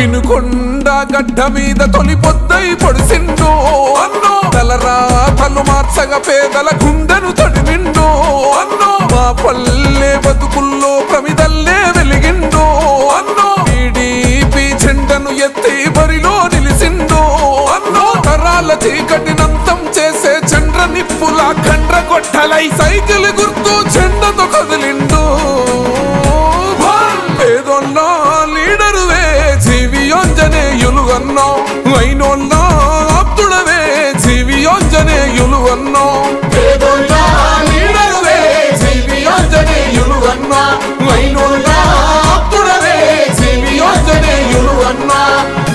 వినుకొండ గడ్డ మీద తొలి పొద్దై పొడిసిండు అన్నో తలరా తలు మార్చగ పేదల గుండెను తొడిమిండు అన్నో మా పల్లె బతుకుల్లో ప్రమిదల్లే వెలిగిండు అన్నో టీడీపీ జెండను ఎత్తి బరిలో నిలిసిండు అన్నో తరాల చీకటినంతం చేసే చండ్ర నిప్పుల కండ్ర కొట్టలై సైకిల్ గుర్తు చెండతో కదిలిండు పేదోళ్ళ లీడరువే జీవియోంజనేయులు అన్నో వైనోళ్ళ ఆప్తుడవే జీవియోంజనేయులు అన్నో పేదోళ్ళ లీడరువే జీవియోంజనేయులు అన్నో వైనోళ్ళ ఆప్తుడవే జీవియోంజనేయులు అన్నా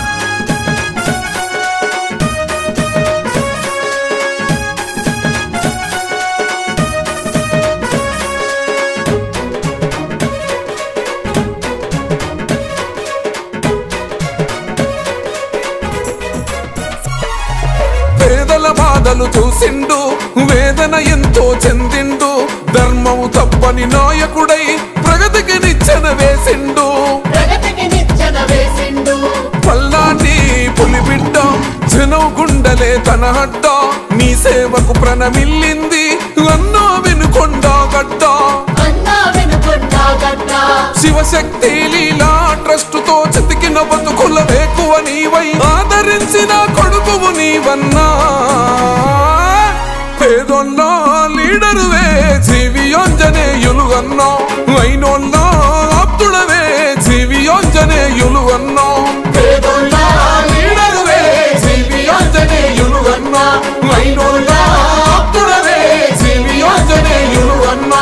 పేదల బాధలు చూసిండు వేదన ఎంతో చెందిండు ధర్మము తప్పని నాయకుడై ప్రగతికి నిచ్చెన వేసిండు ప్రగతికి నిచ్చెన వేసిండు పల్లాటి పులిబిడ్డ జనం గుండలే తన హడ్డ నీ సేవకు ప్రణమిల్లింది అన్నో వినుకొండ గడ్డ అన్నా వెనుకొండా గడ్డ శివశక్తి లీలా ట్రస్ట్ తో చితికిన బతుకుల వేకువ నీవై ఆదరించిన కొడుకువు నీవన్నా పేదోళ్ళ లీడరువే జీవియోంజనేయులు అన్నా అయినోళ్ళ ఆప్తుడవే జీవియోంజనేయులు అన్నా పేదోళ్ళ లీడరువే జీవియోంజనేయులు అన్నా అయినోళ్ళ ఆప్తుడవే జీవియోంజనేయులు అన్నా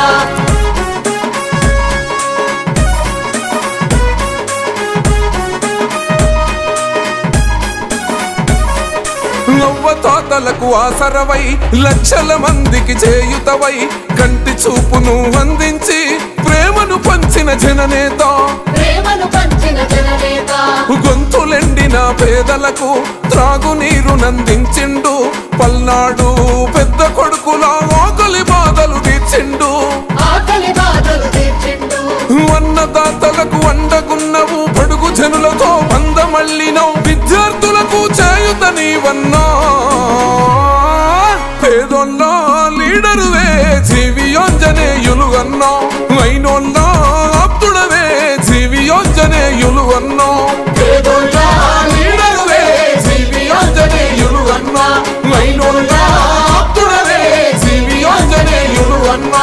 నవ్వ తాతలకు ఆసరవై లక్షల మందికి చేయుతవై కంటి చూపును అందించి ప్రేమను పంచిన జననేత ప్రేమను పంచిన జననేత గొంతులెండిన పేదలకు త్రాగునీరు నందించిండు పల్నాడు పెద్ద కొడుకుల ఆకలి బాధలు తీర్చిండు ఆకలి బాధలు తీర్చిండు అన్నదాతలకు అండగున్నవు పడుగు జనులతో బంధమళ్ళినవు విద్యార్థులకు చేయుత నీవన్నా పేదోళ్ళ లీడరువే జీవియోంజనేయులు అన్నా అయినోళ్ళ ఆప్తుడవే జీవియోంజనేయులు అన్నా పేదోళ్ళ లీడరువే జీవియోంజనేయులు అన్నా అయినోళ్ళ ఆప్తుడవే జీవియోంజనేయులు అన్నా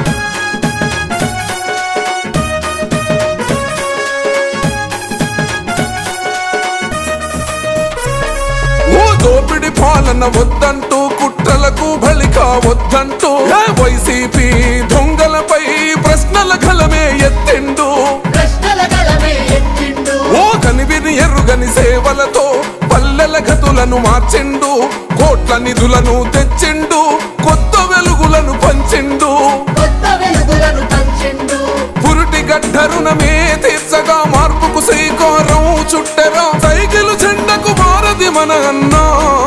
ఓ దోపిడి పాలన వద్దంటూ కుట్రలకు బలిక వద్దంటూ ఏ వైసీపీ దొంగలపై ప్రశ్నల గలమే ఎత్తిండు ప్రశ్నల గలమే ఎత్తిండు ఓ కనివిని ఎరుగని సేవలతో పల్లెల గతులను మార్చిండు కోట్ల నిధులను తెచ్చిండు కొత్త వెలుగులను పంచిండు కొత్త వెలుగులను పంచిండు పురుటి గడ్డ రుణమే తీర్చగా మార్పుకు శ్రీకారం చుట్టెరా సైకిలు చెండకు భారతి మన అన్నా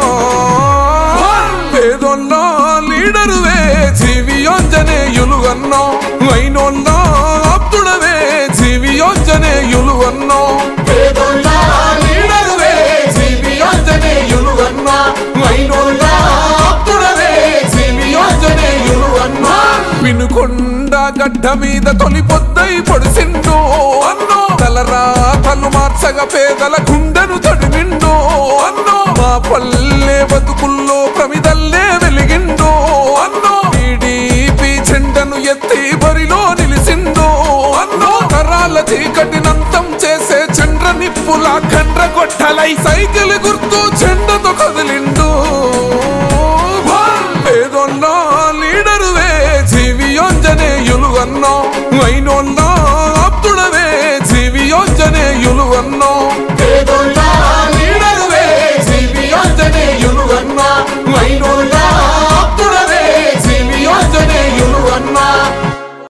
పేదోళ్ళ లీడరువే జీవియోంజనేయులు అన్నా అయినోళ్ళ ఆప్తుడవే జీవియోంజనేయులు అన్నా పేదోళ్ళ లీడరువే జీవియోంజనేయులు అన్నా అయినోళ్ళ ఆప్తుడవే జీవియోంజనేయులు అన్నా వినుకొండ గడ్డ మీద తొలి పొద్దై పొడిసిండు అన్నో తలరా తలు మార్చగ పేదల గుండెను తడిమిండు అన్నో మా పల్లె బతుకుల్లో ప్రమిదల్లే వెలిగిండు అన్నో టీడీపీ జెండను ఎత్తి బరిలో నిలిసిండు అన్నో తరాల చీకటినంతం చేసే చండ్ర నిప్పుల కండ్ర కొట్టలై సైకిల్ గుర్తు చెండతో కదిలిండు పేదోళ్ళ లీడరువే జీవియోంజనేయులు అన్నో అయినోళ్ళ ఆప్తుడవే జీవియోంజనేయులు అన్నో